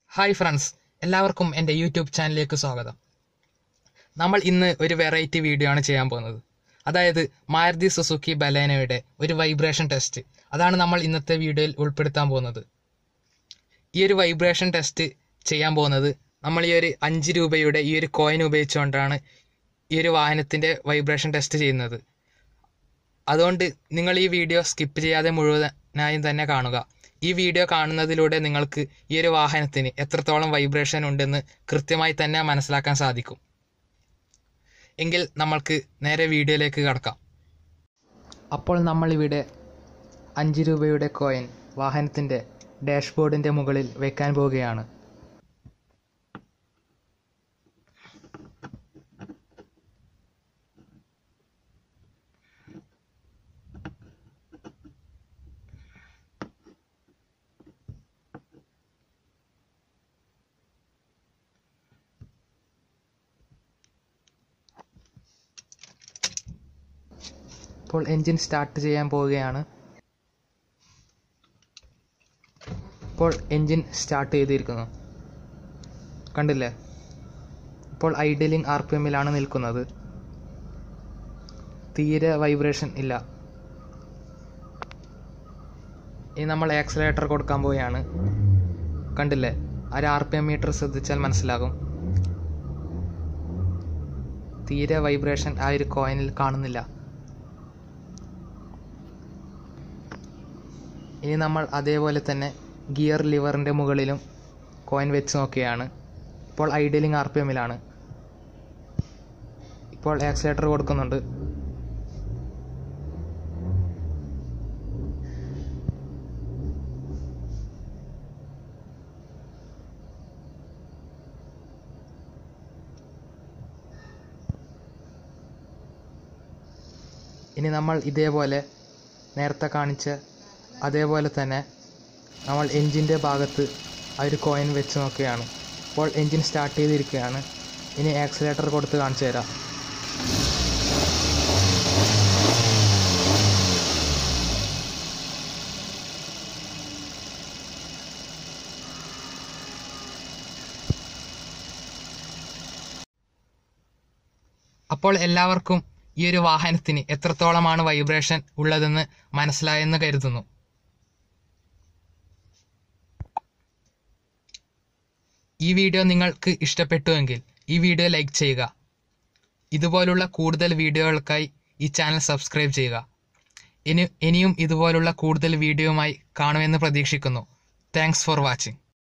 hi friends എല്ലാവർക്കും എൻ്റെ YouTube ചാനലിലേക്ക് സ്വാഗതം നമ്മൾ ഇന്ന് ഒരു വെറൈറ്റി വീഡിയോ ആണ് ചെയ്യാൻ പോകുന്നത് അതായത് മാരുതി സുസുക്കി ബലേനയുടെ ഒരു വൈബ്രേഷൻ ടെസ്റ്റ് അതാണ് നമ്മൾ ഇന്നത്തെ വീഡിയോയിൽ ഉൾപ്പെടുത്താൻ പോകുന്നത് ഈ ഒരു വൈബ്രേഷൻ ടെസ്റ്റ് ചെയ്യാൻ പോകുന്നത് നമ്മൾ ഈ ഒരു അഞ്ച് രൂപയുടെ ഈ ഒരു കോയിൻ ഉപയോഗിച്ചുകൊണ്ടാണ് ഈ ഒരു വാഹനത്തിൻ്റെ വൈബ്രേഷൻ ടെസ്റ്റ് ചെയ്യുന്നത് അതുകൊണ്ട് നിങ്ങൾ ഈ വീഡിയോ സ്കിപ്പ് ചെയ്യാതെ മുഴുവനായും തന്നെ കാണുക ഈ വീഡിയോ കാണുന്നതിലൂടെ നിങ്ങൾക്ക് ഈ ഒരു വാഹനത്തിന് എത്രത്തോളം വൈബ്രേഷൻ ഉണ്ടെന്ന് കൃത്യമായി തന്നെ മനസ്സിലാക്കാൻ സാധിക്കും എങ്കിൽ നമ്മൾക്ക് നേരെ വീഡിയോയിലേക്ക് കടക്കാം അപ്പോൾ നമ്മളിവിടെ അഞ്ച് രൂപയുടെ കോയിൻ വാഹനത്തിൻ്റെ ഡാഷ്ബോർഡിൻ്റെ മുകളിൽ വെക്കാൻ പോവുകയാണ് ഇപ്പോൾ എൻജിൻ സ്റ്റാർട്ട് ചെയ്യാൻ പോവുകയാണ് ഇപ്പോൾ എൻജിൻ സ്റ്റാർട്ട് ചെയ്തിരിക്കുന്നു കണ്ടില്ലേ ഇപ്പോൾ ഐഡലിംഗ് ആർ പി എമ്മിലാണ് നിൽക്കുന്നത് തീരെ വൈബ്രേഷൻ ഇല്ല ഇനി നമ്മൾ ആക്സലേറ്റർ കൊടുക്കാൻ പോവുകയാണ് കണ്ടില്ലേ ഒരു ആർ പി എം മീറ്റർ ശ്രദ്ധിച്ചാൽ മനസ്സിലാകും തീരെ വൈബ്രേഷൻ ആ ഒരു കോയിനിൽ കാണുന്നില്ല ഇനി നമ്മൾ അതേപോലെ തന്നെ ഗിയർ ലിവറിൻ്റെ മുകളിലും കോയിൻ വെച്ച് നോക്കുകയാണ് ഇപ്പോൾ ഐഡലിംഗ് ആർ പി എമ്മിലാണ് ഇപ്പോൾ ആക്സിലേറ്റർ കൊടുക്കുന്നുണ്ട് ഇനി നമ്മൾ ഇതേപോലെ നേരത്തെ കാണിച്ച അതേപോലെ തന്നെ നമ്മൾ എൻജിൻ്റെ ഭാഗത്ത് ആ ഒരു കോയിൻ വെച്ച് നോക്കുകയാണ് ഇപ്പോൾ എൻജിൻ സ്റ്റാർട്ട് ചെയ്തിരിക്കുകയാണ് ഇനി ആക്സിലേറ്റർ കൊടുത്ത് കാണിച്ചു തരാം അപ്പോൾ എല്ലാവർക്കും ഈ ഒരു വാഹനത്തിന് എത്രത്തോളമാണ് വൈബ്രേഷൻ ഉള്ളതെന്ന് മനസ്സിലായെന്ന് കരുതുന്നു ഈ വീഡിയോ നിങ്ങൾക്ക് ഇഷ്ടപ്പെട്ടുവെങ്കിൽ ഈ വീഡിയോ ലൈക്ക് ചെയ്യുക ഇതുപോലുള്ള കൂടുതൽ വീഡിയോകൾക്കായി ഈ ചാനൽ സബ്സ്ക്രൈബ് ചെയ്യുക ഇനി ഇനിയും ഇതുപോലുള്ള കൂടുതൽ വീഡിയോയുമായി കാണുമെന്ന് പ്രതീക്ഷിക്കുന്നു താങ്ക്സ് ഫോർ വാച്ചിങ്